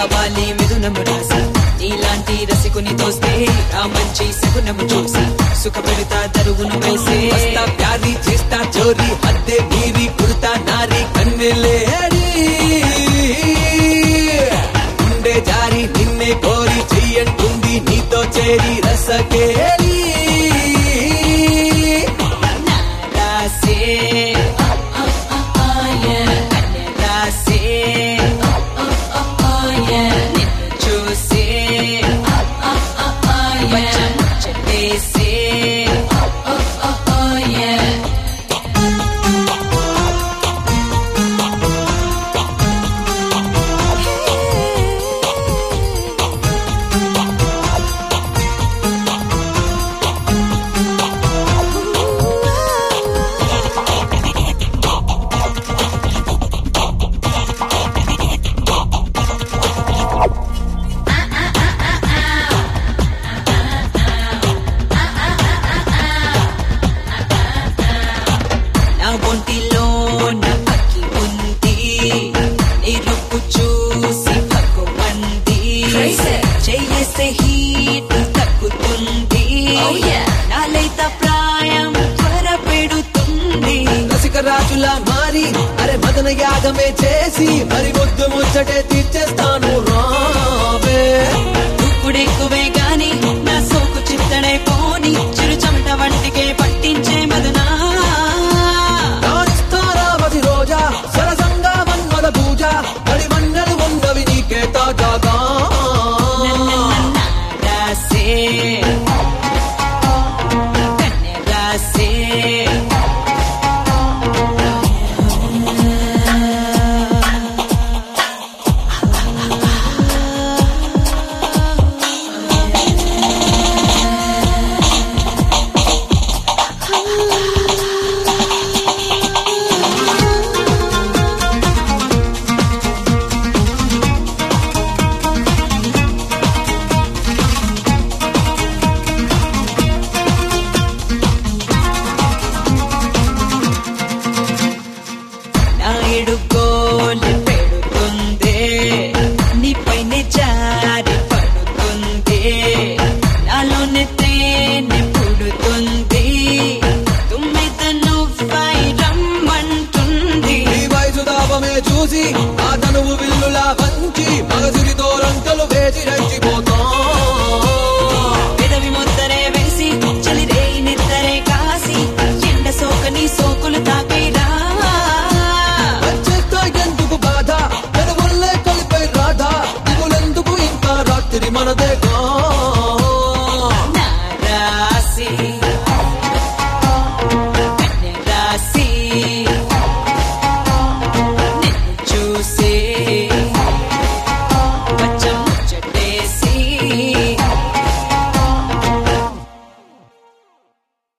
కావాలి మిథునము రాసి నీలాంటి రసికుని తోస్తే ఆ మంచి శకునము చూసి సుఖ పెడతా దరుగును వేసే వస్తా ప్యారి చేస్తా చోరీ హద్దే మీరి కుడతా నారి కన్నెలేడి గుండె జారి నిన్నే కోరి చెయ్యంటుంది నీతో చేరి రసకేలి రాసే రాసే నిన్ను చూసే ముచ్చటేసే నా ఒంటిలో నా అక్కి ఉంది నీ రూపు చూసి భగవంది Crazy. చెయ్యేస్తే హీట్ తగ్గుతుంది Oh, yeah. నాలైత ప్రాయం త్వర పెడుతుంది రసిక రాజులా మారి అరే మదన యాగమే చేసి మరి ముద్దు ముచ్చటే తీర్చేస్తాను రావే ఇప్పుడెక్కువే గాని నా సోకు చిత్తడై పోని చిరు చెమట వంటికే పట్టించే మదనా రాజస్థానావతి రోజా సరసంగా మన్మద పూజ కడి మన్నలు ఉన్నవి నీకే తాజాగా రాసే కన్య రాసే నాయుడు గోలు పెడుతుందే నీపైనే జారి పడుతుంది నాలోనే తేనె పుడుతుంది తుమ్మిద నువ్వై రమ్మంటుంది ఈ వయసు దాపమే చూసి ఆ తనువు విల్లులా వంచి